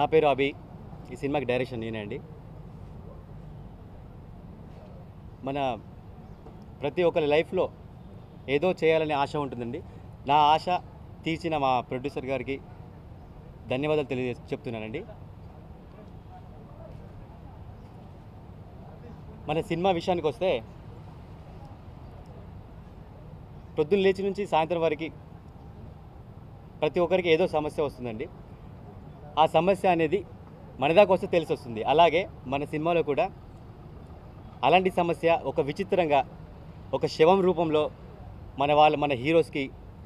నా పేరు అభి ఈ సినిమాకి డైరెక్షన్ నేనే అండి మన ప్రతి ఒక్కరి లైఫ్లో ఏదో చేయాలనే ఆశ ఉంటుందండి నా ఆశ తీర్చిన మా ప్రొడ్యూసర్ గారికి ధన్యవాదాలు తెలియజే చెప్తున్నానండి మన సినిమా విషయానికి వస్తే పొద్దున్న లేచి నుంచి సాయంత్రం వరకు ప్రతి ఒక్కరికి ఏదో సమస్య వస్తుందండి ఆ సమస్య అనేది మన దాకా వస్తే తెలిసి వస్తుంది అలాగే మన సినిమాలో కూడా అలాంటి సమస్య ఒక విచిత్రంగా ఒక శవం రూపంలో మన వాళ్ళ మన హీరోస్కి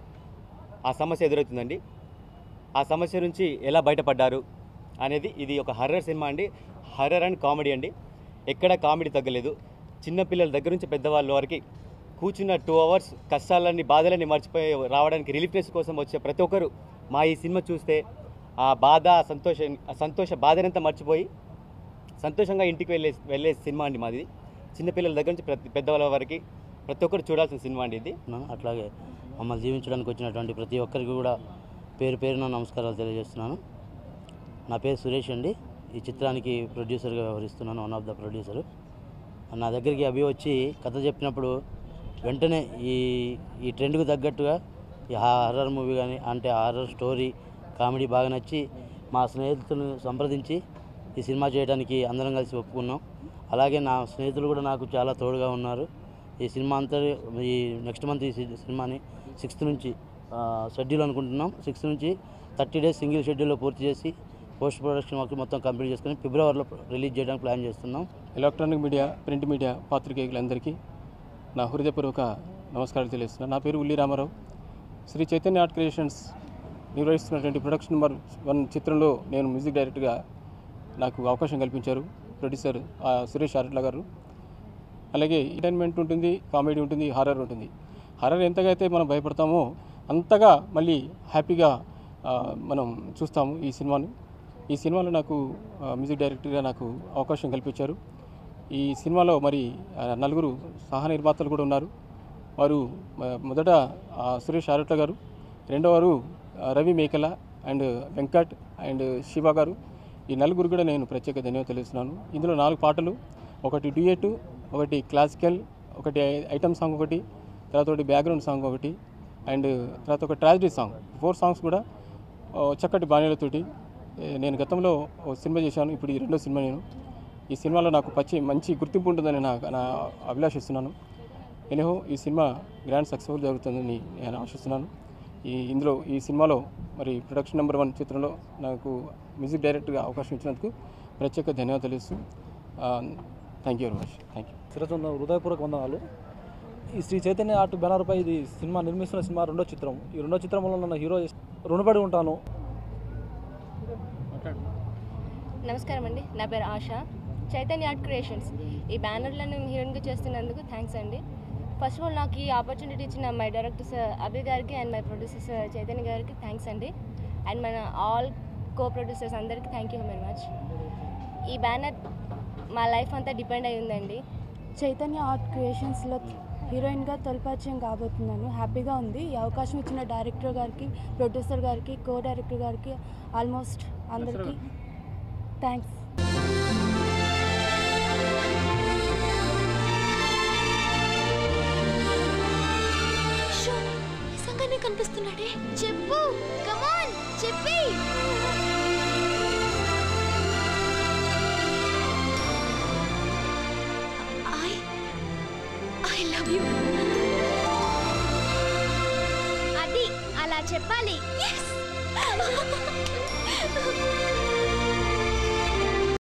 ఆ సమస్య ఎదురవుతుందండి ఆ సమస్య నుంచి ఎలా బయటపడ్డారు అనేది ఇది ఒక హర్రర్ సినిమా అండి హర్రర్ అండ్ కామెడీ అండి ఎక్కడ కామెడీ తగ్గలేదు చిన్నపిల్లల దగ్గర నుంచి పెద్దవాళ్ళ వరకు కూర్చున్న టూ అవర్స్ కష్టాలన్నీ బాధలన్నీ మర్చిపోయి రావడానికి రిలీఫ్నెస్ కోసం వచ్చే ప్రతి ఒక్కరు మా ఈ సినిమా చూస్తే ఆ బాధ ఆ సంతోష ఆ సంతోష బాధనంతా మర్చిపోయి సంతోషంగా ఇంటికి వెళ్ళే వెళ్ళే సినిమా అండి మాది చిన్నపిల్లల దగ్గర నుంచి ప్రతి పెద్దవాళ్ళ వరకు ప్రతి ఒక్కరు చూడాల్సిన సినిమా అండి ఇది చేస్తున్నాను అట్లాగే మమ్మల్ని జీవించడానికి వచ్చినటువంటి ప్రతి ఒక్కరికి కూడా పేరు పేరున నమస్కారాలు తెలియజేస్తున్నాను నా పేరు సురేష్ అండి ఈ చిత్రానికి ప్రొడ్యూసర్గా వ్యవహరిస్తున్నాను వన్ ఆఫ్ ద ప్రొడ్యూసర్ నా దగ్గరికి అభి వచ్చి కథ చెప్పినప్పుడు వెంటనే ఈ ఈ ట్రెండ్కు తగ్గట్టుగా ఈ హారర్ మూవీ కానీ అంటే హారర్ స్టోరీ కామెడీ బాగా నచ్చి మా స్నేహితులను సంప్రదించి ఈ సినిమా చేయడానికి అందరం కలిసి ఒప్పుకున్నాం అలాగే నా స్నేహితులు కూడా నాకు చాలా తోడుగా ఉన్నారు ఈ సినిమా అంతా ఈ నెక్స్ట్ మంత్ ఈ సి- సినిమాని సిక్స్త్ నుంచి షెడ్యూల్ అనుకుంటున్నాం సిక్స్త్ నుంచి థర్టీ డేస్ సింగిల్ షెడ్యూల్లో పూర్తి చేసి పోస్ట్ ప్రొడక్షన్ వర్క్ మొత్తం కంప్లీట్ చేసుకొని ఫిబ్రవరిలో రిలీజ్ చేయడానికి ప్లాన్ చేస్తున్నాం ఎలక్ట్రానిక్ మీడియా ప్రింట్ మీడియా పాత్రికేయులందరికీ నా హృదయపూర్వక నమస్కారాలు తెలియజేస్తున్నాను నా పేరు ఉల్లి రామారావు శ్రీ చైతన్య ఆర్ట్ క్రియేషన్స్ నిర్వహిస్తున్నటువంటి ప్రొడక్షన్ నెంబర్ వన్ చిత్రంలో నేను మ్యూజిక్ డైరెక్టర్గా నాకు అవకాశం కల్పించారు ప్రొడ్యూసర్ ఆ, సురేష్ ఆర్ట్ల గారు అలాగే ఎంటర్టైన్మెంట్ ఉంటుంది కామెడీ ఉంటుంది హారర్ ఉంటుంది హారర్ ఎంతగా అయితే మనం భయపడతామో అంతగా మళ్ళీ హ్యాపీగా ఆ, మనం చూస్తాము ఈ సినిమాను ఈ సినిమాలో నాకు ఆ, మ్యూజిక్ డైరెక్టర్గా నాకు అవకాశం కల్పించారు ఈ సినిమాలో మరి ఆ, నలుగురు సహ నిర్మాతలు కూడా ఉన్నారు వారు ఆ, మొదట ఆ, సురేష్ ఆరుట్ల గారు రెండవవారు ఆ, రవి మేకల అండ్ వెంకట్ అండ్ శివ గారు ఈ నలుగురు కూడా నేను ప్రత్యేక ధన్యవాదాలు తెలుస్తున్నాను ఇందులో నాలుగు పాటలు ఒకటి డ్యూయట్ ఒకటి క్లాసికల్ ఒకటి ఐ- ఐటమ్ సాంగ్ ఒకటి తర్వాత ఒకటి బ్యాక్గ్రౌండ్ సాంగ్ ఒకటి అండ్ తర్వాత ఒక ట్రాజడీ సాంగ్ ఫోర్ సాంగ్స్ కూడా ఆ, చక్కటి బాణీలతోటి ఏ, నేను గతంలో ఓ సినిమా చేశాను ఇప్పుడు ఈ రెండో సినిమా నేను ఈ సినిమాలో నాకు పచ్చి మంచి గుర్తింపు ఉంటుందని నా నా అభిలాషిస్తున్నాను ఎనిహో ఈ సినిమా గ్రాండ్ సక్సెస్ఫుల్ జరుగుతుందని నేను ఆశిస్తున్నాను ఈ ఇందులో ఈ సినిమాలో మరి ప్రొడక్షన్ నెంబర్ వన్ చిత్రంలో నాకు మ్యూజిక్ డైరెక్టర్గా అవకాశం ఇచ్చినందుకు ప్రత్యేక ధన్యవాదాలు తెలుస్తూ thank you very much thank you శిరచున్న హృదయపూర్వక వందనాలు ఈ శ్రీ చైతన్య ఆర్ట్ బ్యానర్పై ఇది సినిమా నిర్మిస్తున్న సినిమా రెండో చిత్రం ఈ రెండో చిత్రంలో నన్ను హీరో రుణపడి ఉంటాను నమస్కారం అండి నా పేరు ఆశ చైతన్య ఆర్ట్ క్రియేషన్స్ ఈ బ్యానర్లో నేను హీరోయిన్గా చేస్తున్నందుకు థ్యాంక్స్ అండి ఫస్ట్ ఆఫ్ ఆల్ నాకు ఈ ఆపర్చునిటీ ఇచ్చిన మై డైరెక్టర్ సార్ అభి గారికి and my producer sir Chaitanya గారికి థ్యాంక్స్ అండి అండ్ మన ఆల్ కో ప్రొడ్యూసర్స్ అందరికీ థ్యాంక్ యూ వెరీ మచ్ ఈ బ్యానర్ మా లైఫ్ అంతా డిపెండ్ అయి ఉందండి చైతన్య ఆర్ట్ క్రియేషన్స్లో హీరోయిన్గా తొలిపరిచయం కాబోతున్నాను హ్యాపీగా ఉంది ఈ అవకాశం ఇచ్చిన డైరెక్టర్ గారికి ప్రొడ్యూసర్ గారికి కో డైరెక్టర్ గారికి ఆల్మోస్ట్ అందరికీ థ్యాంక్స్ నిజంగానే కనిపిస్తున్నాడే చెప్పు కమాన్ చెప్పి ఐ ఐ లవ్ యు అది అలా చెప్పాలి yes